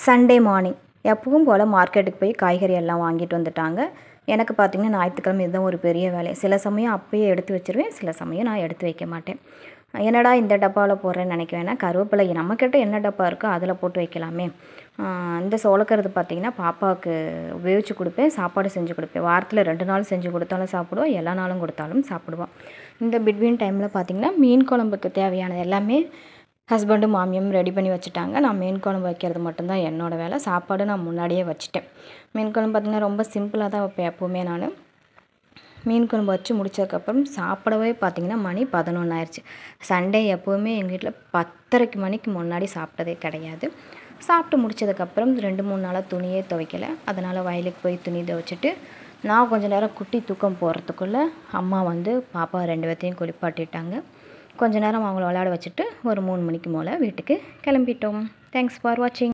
Sunday morning எப்பவும் போல் மார்க்கெட்டுக்கு போய் காய்கறி எல்லாம் வாங்கிட்டு வந்துட்டாங்க எனக்கு பார்த்திங்கன்னா ஞாயிற்றுக்கிழமை இதுதான் ஒரு பெரிய வேலை சில சமயம் அப்பயே எடுத்து வச்சிருவேன் சில சமயம் நான் எடுத்து வைக்க மாட்டேன் என்னடா இந்த டப்பாவில் போடுறேன்னு நினைக்க வேணாம் கருவேப்பிலை நம்மக்கிட்ட என்ன டப்பா இருக்கோ அதில் போட்டு வைக்கலாமே இந்த சோளக்கருது பார்த்திங்கன்னா பாப்பாவுக்கு வேவிச்சு கொடுப்பேன் சாப்பாடு செஞ்சு கொடுப்பேன் வாரத்தில் ரெண்டு நாள் செஞ்சு கொடுத்தாலும் சாப்பிடுவோம் எல்லா நாளும் கொடுத்தாலும் சாப்பிடுவோம் இந்த பிட்வீன் டைமில் பார்த்திங்கன்னா மீன் குழம்புக்கு தேவையானது எல்லாமே ஹஸ்பண்டும் மாமியும் ரெடி பண்ணி வச்சுட்டாங்க நான் மீன் குழம்பு வைக்கிறது மட்டும்தான் என்னோடய வேலை சாப்பாடு நான் முன்னாடியே வச்சுட்டேன் மீன் குழம்பு பார்த்திங்கன்னா ரொம்ப சிம்பிளாக தான் வைப்பேன் எப்போவுமே நான் மீன் குழம்பு வச்சு முடிச்சதுக்கப்புறம் சாப்பிடவே பார்த்திங்கன்னா மணி பதினொன்று ஆயிடுச்சு சண்டே எப்போவுமே எங்கள் வீட்டில் பத்தரைக்கு மணிக்கு முன்னாடி சாப்பிட்டதே கிடையாது சாப்பிட்டு முடிச்சதுக்கப்புறம் ரெண்டு மூணு நாளாக துணியே துவைக்கலை அதனால் வயலுக்கு போய் துணி துவைச்சிட்டு நான் கொஞ்ச நேரம் குட்டி தூக்கம் போகிறதுக்குள்ளே அம்மா வந்து பாப்பா ரெண்டு பேர்த்தையும் குளிப்பாட்டிட்டாங்க கொஞ்ச நேரம் அவங்கள விளையாட வச்சுட்டு ஒரு மூணு மணிக்கு மேலே வீட்டுக்கு கிளம்பிட்டோம் தேங்க்ஸ் ஃபார் வாட்சிங்